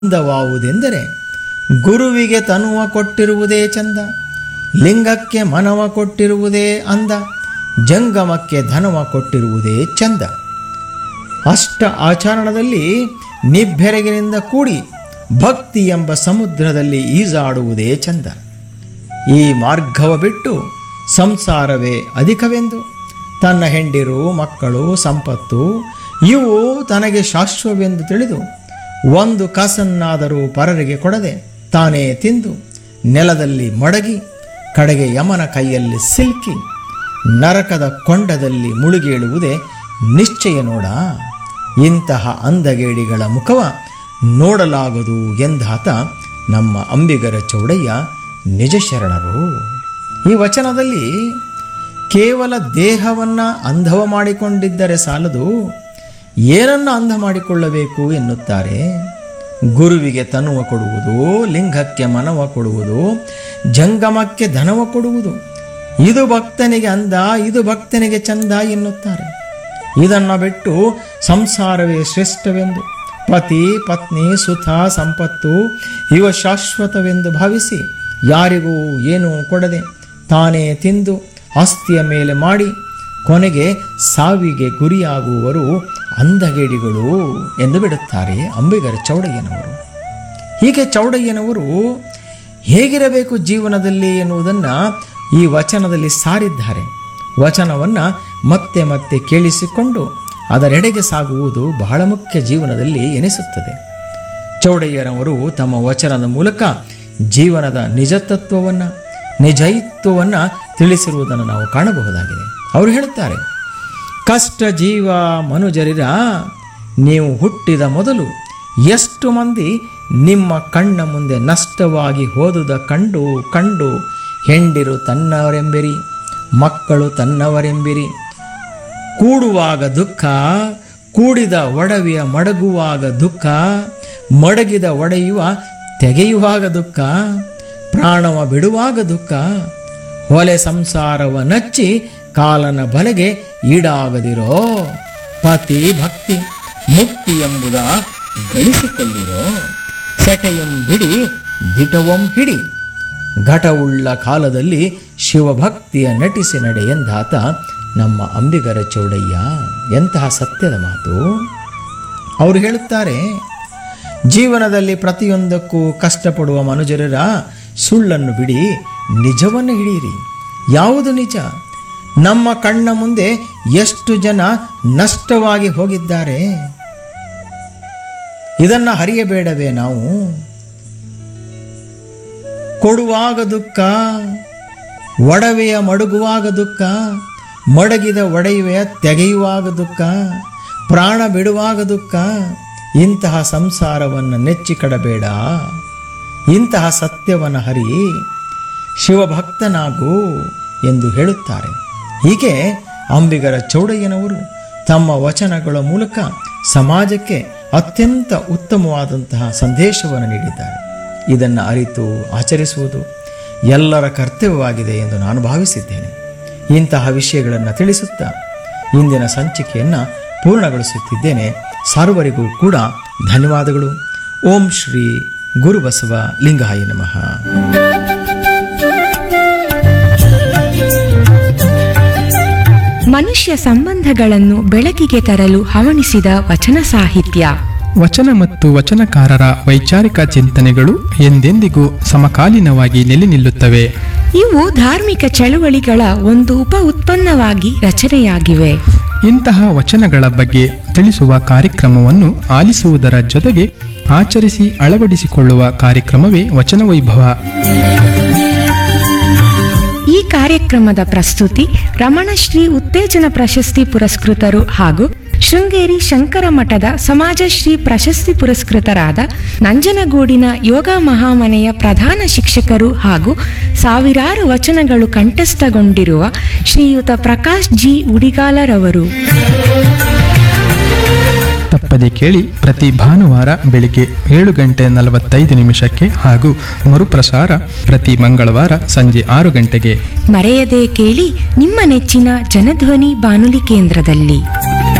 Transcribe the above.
ಅಂದವಾವುದೆಂದರೆ ಗುರುವಿಗೆ ತನುವ ಕೊಟ್ಟಿರುವುದೇ ಚಂದ ಲಿಂಗಕ್ಕೆ ಮನವ ಕೊಟ್ಟಿರುವುದೇ ಅಂದ ಜಂಗಮಕ್ಕೆ ಧನವ ಕೊಟ್ಟಿರುವುದೇ ಚಂದ ಅಷ್ಟ ಆಚರಣದಲ್ಲಿ ನಿಬ್ಬೆರಗಿನಿಂದ ಕೂಡಿ ಭಕ್ತಿ ಎಂಬ ಸಮುದ್ರದಲ್ಲಿ ಈಜಾಡುವುದೇ ಚಂದ ಈ ಮಾರ್ಗವ ಬಿಟ್ಟು ಸಂಸಾರವೇ ಅಧಿಕವೆಂದು ತನ್ನ ಹೆಂಡಿರು ಮಕ್ಕಳು ಸಂಪತ್ತು ಇವು ತನಗೆ ಶಾಶ್ವವೆಂದು ತಿಳಿದು ಒಂದು ಕಾಸನ್ನಾದರೂ ಪರರಿಗೆ ಕೊಡದೆ ತಾನೇ ತಿಂದು ನೆಲದಲ್ಲಿ ಮಡಗಿ ಕಡೆಗೆ ಯಮನ ಕೈಯಲ್ಲಿ ಸಿಲ್ಕಿ ನರಕದ ಕೊಂಡದಲ್ಲಿ ಮುಳುಗೇಳುವುದೇ ನಿಶ್ಚಯ ನೋಡ ಇಂತಹ ಅಂದಗೇಡಿಗಳ ಮುಖವ ನೋಡಲಾಗದು ಎಂದಾತ ನಮ್ಮ ಅಂಬಿಗರ ಚೌಡಯ್ಯ ನಿಜ ಶರಣರು ಈ ವಚನದಲ್ಲಿ ಕೇವಲ ದೇಹವನ್ನ ಅಂಧವ ಮಾಡಿಕೊಂಡಿದ್ದರೆ ಸಾಲದು ಏನನ್ನ ಅಂಧ ಮಾಡಿಕೊಳ್ಳಬೇಕು ಎನ್ನುತ್ತಾರೆ ಗುರುವಿಗೆ ತನುವ ಕೊಡುವುದು ಲಿಂಗಕ್ಕೆ ಮನವ ಕೊಡುವುದು ಜಂಗಮಕ್ಕೆ ಧನವ ಕೊಡುವುದು ಇದು ಭಕ್ತನಿಗೆ ಅಂದ ಇದು ಭಕ್ತನಿಗೆ ಚಂದ ಎನ್ನುತ್ತಾರೆ ಇದನ್ನು ಬಿಟ್ಟು ಸಂಸಾರವೇ ಶ್ರೇಷ್ಠವೆಂದು ಪತಿ ಪತ್ನಿ ಸುಖ ಸಂಪತ್ತು ಇವ ಶಾಶ್ವತವೆಂದು ಭಾವಿಸಿ ಯಾರಿಗೂ ಏನೂ ಕೊಡದೆ ತಾನೇ ತಿಂದು ಆಸ್ತಿಯ ಮೇಲೆ ಮಾಡಿ ಕೊನೆಗೆ ಸಾವಿಗೆ ಗುರಿಯಾಗುವವರು ಅಂಧಗೇಡಿಗಳು ಎಂದು ಬಿಡುತ್ತಾರೆ ಅಂಬಿಗರ ಚೌಡಯ್ಯನವರು ಹೀಗೆ ಚೌಡಯ್ಯನವರು ಹೇಗಿರಬೇಕು ಜೀವನದಲ್ಲಿ ಎನ್ನುವುದನ್ನು ಈ ವಚನದಲ್ಲಿ ಸಾರಿದ್ದಾರೆ ವಚನವನ್ನು ಮತ್ತೆ ಮತ್ತೆ ಕೇಳಿಸಿಕೊಂಡು ಅದರೆಡೆಗೆ ಸಾಗುವುದು ಬಹಳ ಮುಖ್ಯ ಜೀವನದಲ್ಲಿ ಎನಿಸುತ್ತದೆ ಚೌಡಯ್ಯನವರು ತಮ್ಮ ವಚನದ ಮೂಲಕ ಜೀವನದ ನಿಜತತ್ವವನ್ನು ನಿಜೈತ್ವವನ್ನು ತಿಳಿಸಿರುವುದನ್ನು ನಾವು ಕಾಣಬಹುದಾಗಿದೆ ಅವರು ಹೇಳುತ್ತಾರೆ ಕಷ್ಟ ಜೀವ ಮನುಜರಿರ ನೀವು ಹುಟ್ಟಿದ ಮೊದಲು ಎಷ್ಟು ಮಂದಿ ನಿಮ್ಮ ಕಣ್ಣ ಮುಂದೆ ನಷ್ಟವಾಗಿ ಹೋದುದ ಕಂಡು ಕಂಡು ಹೆಂಡಿರು ತನ್ನವರೆಂಬಿರಿ ಮಕ್ಕಳು ತನ್ನವರೆಂಬಿರಿ ಕೂಡುವಾಗ ದುಃಖ ಕೂಡಿದ ಒಡವೆಯ ಮಡಗುವಾಗ ದುಃಖ ಮಡಗಿದ ಒಡೆಯುವ ತೆಗೆಯುವಾಗ ದುಃಖ ಪ್ರಾಣವ ಬಿಡುವಾಗ ದುಃಖ ಹೊಲೆ ಸಂಸಾರವ ನಚ್ಚಿ ಕಾಲನ ಬಲೆಗೆ ಈಡಾಗದಿರೋ ಪತಿ ಭಕ್ತಿ ಮುಕ್ತಿ ಎಂಬುದ ಗಳಿಸಿಕೊಳ್ಳಿರೋ ಸೆಟೆಯಂ ಬಿಡಿ ದಿಟವಂ ಹಿಡಿ ಘಟವುಳ್ಳ ಕಾಲದಲ್ಲಿ ಶಿವಭಕ್ತಿಯ ನಟಿಸಿ ನಡೆ ಎಂದಾತ ನಮ್ಮ ಅಂಬಿಗರ ಚೌಡಯ್ಯ ಎಂತಹ ಸತ್ಯದ ಮಾತು ಅವರು ಹೇಳುತ್ತಾರೆ ಜೀವನದಲ್ಲಿ ಪ್ರತಿಯೊಂದಕ್ಕೂ ಕಷ್ಟಪಡುವ ಮನುಜರರ ಸುಳ್ಳನ್ನು ಬಿಡಿ ನಿಜವನ್ನು ಹಿಡಿಯಿರಿ ಯಾವುದು ನಿಜ ನಮ್ಮ ಕಣ್ಣ ಮುಂದೆ ಎಷ್ಟು ಜನ ನಷ್ಟವಾಗಿ ಹೋಗಿದ್ದಾರೆ ಇದನ್ನ ಹರಿಯಬೇಡವೇ ನಾವು ಕೊಡುವಾಗ ದುಃಖ ಒಡವೆಯ ಮಡಗುವಾಗ ದುಃಖ ಮಡಗಿದ ಒಡೆಯುವೆಯ ತೆಗೆಯುವಾಗ ದುಃಖ ಪ್ರಾಣ ಬಿಡುವಾಗ ದುಃಖ ಇಂತಹ ಸಂಸಾರವನ್ನು ನೆಚ್ಚಿಕಡಬೇಡ ಇಂತಹ ಸತ್ಯವನ್ನು ಹರಿ ಶಿವಭಕ್ತನಾಗು ಎಂದು ಹೇಳುತ್ತಾರೆ ಹೀಗೆ ಅಂಬಿಗರ ಚೌಡಯ್ಯನವರು ತಮ್ಮ ವಚನಗಳ ಮೂಲಕ ಸಮಾಜಕ್ಕೆ ಅತ್ಯಂತ ಉತ್ತಮವಾದಂತಹ ಸಂದೇಶವನ್ನು ನೀಡಿದ್ದಾರೆ ಇದನ್ನು ಅರಿತು ಆಚರಿಸುವುದು ಎಲ್ಲರ ಕರ್ತವ್ಯವಾಗಿದೆ ಎಂದು ನಾನು ಭಾವಿಸಿದ್ದೇನೆ ಇಂತಹ ವಿಷಯಗಳನ್ನು ತಿಳಿಸುತ್ತಾ ಇಂದಿನ ಸಂಚಿಕೆಯನ್ನು ಪೂರ್ಣಗೊಳಿಸುತ್ತಿದ್ದೇನೆ ಸರ್ವರಿಗೂ ಕೂಡ ಧನ್ಯವಾದಗಳು ಓಂ ಶ್ರೀ ಗುರುಬಸವ ಲಿಂಗಾಯ ನಮಃ ಮನುಷ್ಯ ಸಂಬಂಧಗಳನ್ನು ಬೆಳಕಿಗೆ ತರಲು ಹವಣಿಸಿದ ವಚನ ಸಾಹಿತ್ಯ ವಚನ ಮತ್ತು ವಚನಕಾರರ ವೈಚಾರಿಕ ಚಿಂತನೆಗಳು ಎಂದೆಂದಿಗೂ ಸಮಕಾಲೀನವಾಗಿ ನೆಲೆ ನಿಲ್ಲುತ್ತವೆ ಇವು ಧಾರ್ಮಿಕ ಚಳುವಳಿಗಳ ಒಂದು ಉಪ ಉತ್ಪನ್ನವಾಗಿ ರಚನೆಯಾಗಿವೆ ಇಂತಹ ವಚನಗಳ ಬಗ್ಗೆ ತಿಳಿಸುವ ಕಾರ್ಯಕ್ರಮವನ್ನು ಆಲಿಸುವುದರ ಜೊತೆಗೆ ಆಚರಿಸಿ ಅಳವಡಿಸಿಕೊಳ್ಳುವ ಕಾರ್ಯಕ್ರಮವೇ ವಚನ ವೈಭವ ಈ ಕಾರ್ಯಕ್ರಮದ ಪ್ರಸ್ತುತಿ ರಮಣಶ್ರೀ ಉತ್ತೇಜನ ಪ್ರಶಸ್ತಿ ಪುರಸ್ಕೃತರು ಹಾಗೂ ಶೃಂಗೇರಿ ಶಂಕರ ಮಠದ ಸಮಾಜಶ್ರೀ ಪ್ರಶಸ್ತಿ ಪುರಸ್ಕೃತರಾದ ನಂಜನಗೂಡಿನ ಯೋಗ ಮಹಾಮನೆಯ ಪ್ರಧಾನ ಶಿಕ್ಷಕರು ಹಾಗೂ ಸಾವಿರಾರು ವಚನಗಳು ಕಂಠಸ್ಥಗೊಂಡಿರುವ ಶ್ರೀಯುತ ಪ್ರಕಾಶ್ ಜಿ ಉಡಿಗಾಲರವರು ತಪ್ಪದೆ ಕೇಳಿ ಪ್ರತಿ ಭಾನುವಾರ ಬೆಳಿಗ್ಗೆ ಏಳು ಗಂಟೆ ನಲವತ್ತೈದು ನಿಮಿಷಕ್ಕೆ ಹಾಗೂ ಮರುಪ್ರಸಾರ ಪ್ರತಿ ಮಂಗಳವಾರ ಸಂಜೆ ಆರು ಗಂಟೆಗೆ ಮರೆಯದೆ ಕೇಳಿ ನಿಮ್ಮ ನೆಚ್ಚಿನ ಜನಧ್ವನಿ ಬಾನುಲಿ ಕೇಂದ್ರದಲ್ಲಿ